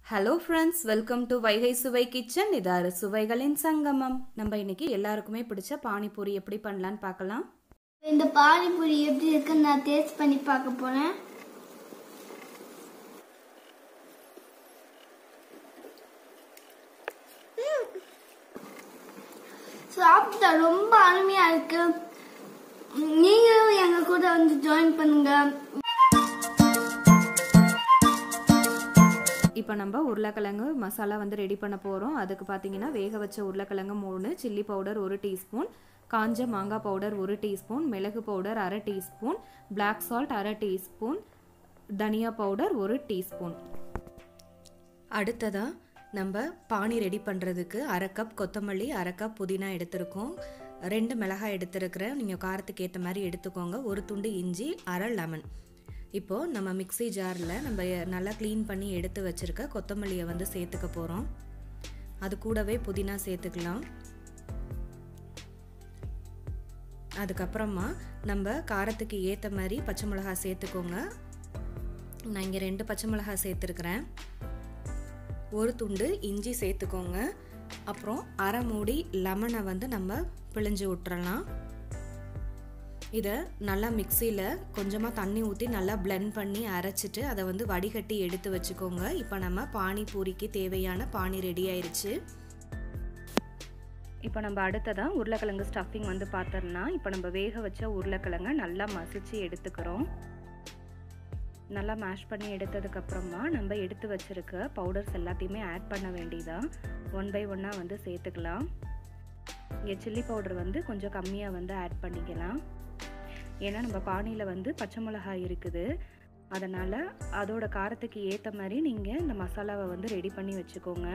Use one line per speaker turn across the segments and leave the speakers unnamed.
hello friends welcome to Vaigai Suvai kitchen இது அறு சுவைகளின் சங்கமம் நம்ம இன்னைக்கு எல்லாருக்குமே பிடிச்ச பானிபூரி எப்படி பண்ணலான்னு பார்க்கலாம்
இந்த பானிபூரி எப்படி இருக்குன்னு நான் டேஸ்ட் பண்ணி பார்க்க போறேன் சாப்பிட்டா ரொம்ப அருமையா இருக்கு நீங்களும் எங்க கூட வந்து ஜாயின் பண்ணுங்க
இப்போ நம்ம உருளைக்கிழங்கு மசாலா வந்து ரெடி பண்ண போகிறோம் அதுக்கு பார்த்தீங்கன்னா வேக வச்ச உருளைக்கிழங்கு மூணு சில்லி பவுடர் ஒரு டீஸ்பூன் காஞ்ச மாங்காய் பவுடர் ஒரு டீஸ்பூன் மிளகு பவுடர் அரை டீஸ்பூன் பிளாக் சால்ட் அரை டீஸ்பூன் தனியா பவுடர் ஒரு டீஸ்பூன் அடுத்ததாக நம்ம பானி ரெடி பண்ணுறதுக்கு அரை கப் கொத்தமல்லி அரை கப் புதினா எடுத்திருக்கோம் ரெண்டு மிளகாய் எடுத்துருக்கிறேன் நீங்கள் காரத்துக்கு ஏற்ற மாதிரி எடுத்துக்கோங்க ஒரு துண்டு இஞ்சி அரை லெமன் இப்போது நம்ம மிக்ஸி ஜாரில் நம்ம நல்லா க்ளீன் பண்ணி எடுத்து வச்சுருக்க கொத்தமல்லியை வந்து சேர்த்துக்க போகிறோம் அது கூடவே புதினா சேர்த்துக்கலாம் அதுக்கப்புறமா நம்ம காரத்துக்கு ஏற்ற மாதிரி பச்சை மிளகாய் சேர்த்துக்கோங்க நான் இங்கே ரெண்டு பச்சை மிளகாய் சேர்த்துருக்குறேன் ஒரு துண்டு இஞ்சி சேர்த்துக்கோங்க அப்புறம் அரை மூடி லெமனை வந்து நம்ம பிழிஞ்சு விட்டுறலாம் இதை நல்லா மிக்சியில் கொஞ்சமாக தண்ணி ஊற்றி நல்லா பிளெண்ட் பண்ணி அரைச்சிட்டு அதை வந்து வடிகட்டி எடுத்து வச்சுக்கோங்க இப்போ நம்ம பானிபூரிக்கு தேவையான பானி ரெடி ஆயிடுச்சு இப்போ நம்ம அடுத்ததாக உருளைக்கிழங்கு ஸ்டஃபிங் வந்து பார்த்தோம்னா இப்போ நம்ம வேக வச்ச உருளைக்கிழங்க நல்லா மசிச்சு எடுத்துக்கிறோம் நல்லா மேஷ் பண்ணி எடுத்ததுக்கப்புறமா நம்ம எடுத்து வச்சுருக்க பவுடர்ஸ் எல்லாத்தையுமே ஆட் பண்ண வேண்டியதான் ஒன் பை ஒன்னாக வந்து சேர்த்துக்கலாம் இங்கே சில்லி பவுடர் வந்து கொஞ்சம் கம்மியாக வந்து ஆட் பண்ணிக்கலாம் ஏன்னா நம்ம பானியில் வந்து பச்சை மிளகாய் இருக்குது அதனால் அதோட காரத்துக்கு ஏற்ற மாதிரி நீங்கள் இந்த மசாலாவை வந்து ரெடி பண்ணி வச்சுக்கோங்க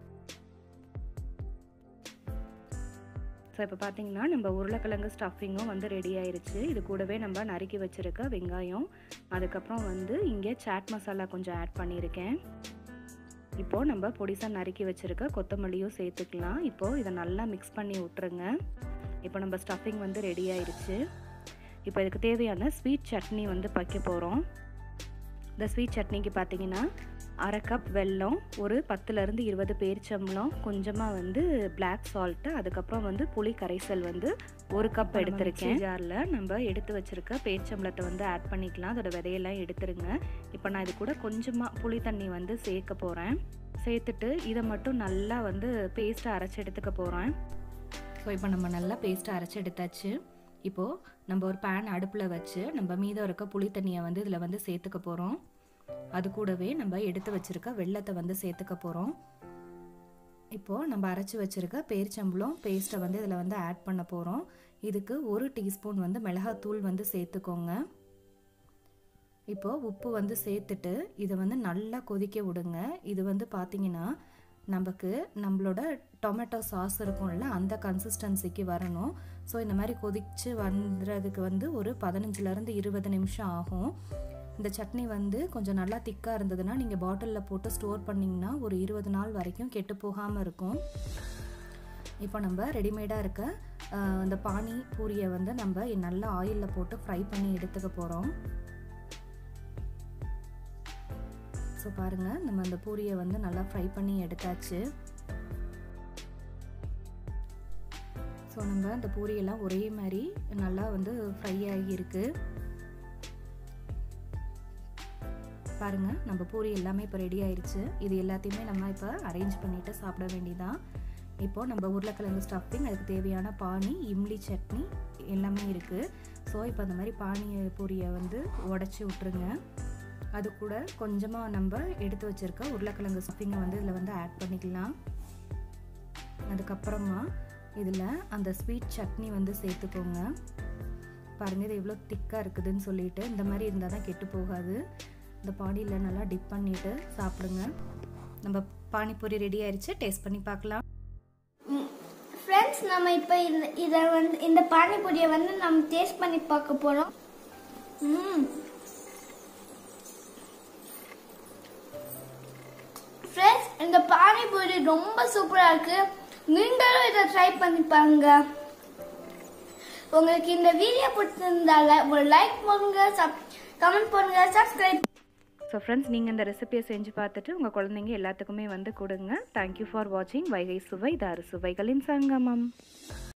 ஸோ இப்போ பார்த்தீங்கன்னா நம்ம உருளைக்கிழங்கு ஸ்டஃபிங்கும் வந்து ரெடி ஆயிருச்சு இது கூடவே நம்ம நறுக்கி வச்சுருக்க வெங்காயம் அதுக்கப்புறம் வந்து இங்கே சாட் மசாலா கொஞ்சம் ஆட் பண்ணியிருக்கேன் இப்போது நம்ம பொடிசாக நறுக்கி வச்சுருக்க கொத்தமல்லியும் சேர்த்துக்கலாம் இப்போது இதை நல்லா மிக்ஸ் பண்ணி விட்டுருங்க இப்போ நம்ம ஸ்டஃபிங் வந்து ரெடி ஆயிடுச்சு இப்போ இதுக்கு தேவையான ஸ்வீட் சட்னி வந்து வைக்க போகிறோம் இந்த ஸ்வீட் சட்னிக்கு பார்த்தீங்கன்னா அரை கப் வெல்லம் ஒரு பத்துலேருந்து இருபது பேரிச்சம்பளம் கொஞ்சமாக வந்து பிளாக் சால்ட்டு அதுக்கப்புறம் வந்து புளி கரைசல் வந்து ஒரு கப் எடுத்திருக்கேன் ஜாரில் நம்ம எடுத்து வச்சுருக்க பேரிச்சம்பளத்தை வந்து ஆட் பண்ணிக்கலாம் அதோட விதையெல்லாம் எடுத்துருங்க இப்போ நான் இது கூட கொஞ்சமாக புளி தண்ணி வந்து சேர்க்க போகிறேன் சேர்த்துட்டு இதை மட்டும் நல்லா வந்து பேஸ்ட்டை அரைச்சி எடுத்துக்க போகிறேன் ஸோ இப்போ நம்ம நல்லா பேஸ்ட்டை அரைச்சி எடுத்தாச்சு இப்போது நம்ம ஒரு பேன் அடுப்பில் வச்சு நம்ம மீதம் இருக்க புளி தண்ணியை வந்து இதில் வந்து சேர்த்துக்க போகிறோம் அது கூடவே நம்ம எடுத்து வச்சுருக்க வெள்ளத்தை வந்து சேர்த்துக்க போகிறோம் இப்போது நம்ம அரைச்சி வச்சுருக்க பேரிச்சம்பளம் பேஸ்ட்டை வந்து இதில் வந்து ஆட் பண்ண போகிறோம் இதுக்கு ஒரு டீஸ்பூன் வந்து மிளகாத்தூள் வந்து சேர்த்துக்கோங்க இப்போது உப்பு வந்து சேர்த்துட்டு இதை வந்து நல்லா கொதிக்க விடுங்க இது வந்து பார்த்திங்கன்னா நமக்கு நம்மளோட டொமேட்டோ சாஸ் இருக்கும்ல அந்த கன்சிஸ்டன்சிக்கு வரணும் ஸோ இந்த மாதிரி கொதித்து வந்துறதுக்கு வந்து ஒரு பதினஞ்சுலேருந்து இருபது நிமிஷம் ஆகும் இந்த சட்னி வந்து கொஞ்சம் நல்லா திக்காக இருந்ததுன்னா நீங்கள் பாட்டிலில் போட்டு ஸ்டோர் பண்ணிங்கன்னா ஒரு இருபது நாள் வரைக்கும் கெட்டு போகாமல் இருக்கும் இப்போ நம்ம ரெடிமேடாக இருக்க இந்த பானி பூரியை வந்து நம்ம நல்லா ஆயிலில் போட்டு ஃப்ரை பண்ணி எடுத்துக்க போகிறோம் ஸோ பாருங்கள் நம்ம அந்த பூரியை வந்து நல்லா ஃப்ரை பண்ணி எடுத்தாச்சு ஸோ நம்ம அந்த பூரியெல்லாம் ஒரே மாதிரி நல்லா வந்து ஃப்ரை ஆகியிருக்கு பாருங்கள் நம்ம பூரி எல்லாமே இப்போ ரெடி ஆயிடுச்சு இது எல்லாத்தையுமே நம்ம இப்போ அரேஞ்ச் பண்ணிவிட்டு சாப்பிட வேண்டியதான் இப்போது நம்ம உருளைக்கிழங்கு ஸ்டஃபிங் அதுக்கு தேவையான பானி இம்லி சட்னி எல்லாமே இருக்குது ஸோ இப்போ அந்த மாதிரி பானி பூரியை வந்து உடச்சி விட்ருங்க அது கூட கொஞ்சமாக நம்ம எடுத்து வச்சுருக்க உருளைக்கிழங்கு ஸ்டஃபிங்கை வந்து இதில் வந்து ஆட் பண்ணிக்கலாம் அதுக்கப்புறமா இதில் அந்த ஸ்வீட் சட்னி வந்து சேர்த்துக்கோங்க பாருங்கள் இது எவ்வளோ திக்காக இருக்குதுன்னு சொல்லிட்டு இந்த மாதிரி இருந்தால் தான் கெட்டு போகாது இந்த பானியில் நல்லா டிப் பண்ணிவிட்டு சாப்பிடுங்க நம்ம பானிபூரி ரெடி ஆயிடுச்சு டேஸ்ட் பண்ணி பார்க்கலாம்
ஃப்ரெண்ட்ஸ் நம்ம இப்போ இந்த இதை வந்து இந்த பானிபூரியை வந்து நம்ம டேஸ்ட் பண்ணி பார்க்க போகிறோம் ம் ஃப்ரெண்ட்ஸ் இந்த பானிபூரி ரொம்ப சூப்பராக இருக்கு நீங்களும் இதை ட்ரை பண்ணி பாருங்க உங்களுக்கு இந்த வீடியோ பிடிச்சிருந்தால ஒரு லைக் பண்ணுங்க கமெண்ட் பண்ணுங்க சப்ஸ்கிரைப்
ஸோ ஃப்ரெண்ட்ஸ் நீங்கள் இந்த ரெசிபியை செஞ்சு பார்த்துட்டு உங்கள் குழந்தைங்க எல்லாத்துக்குமே வந்து கொடுங்க தேங்க்யூ ஃபார் வாட்சிங் வைகை சுவை தாரு சுவைகளின் சங்கமம்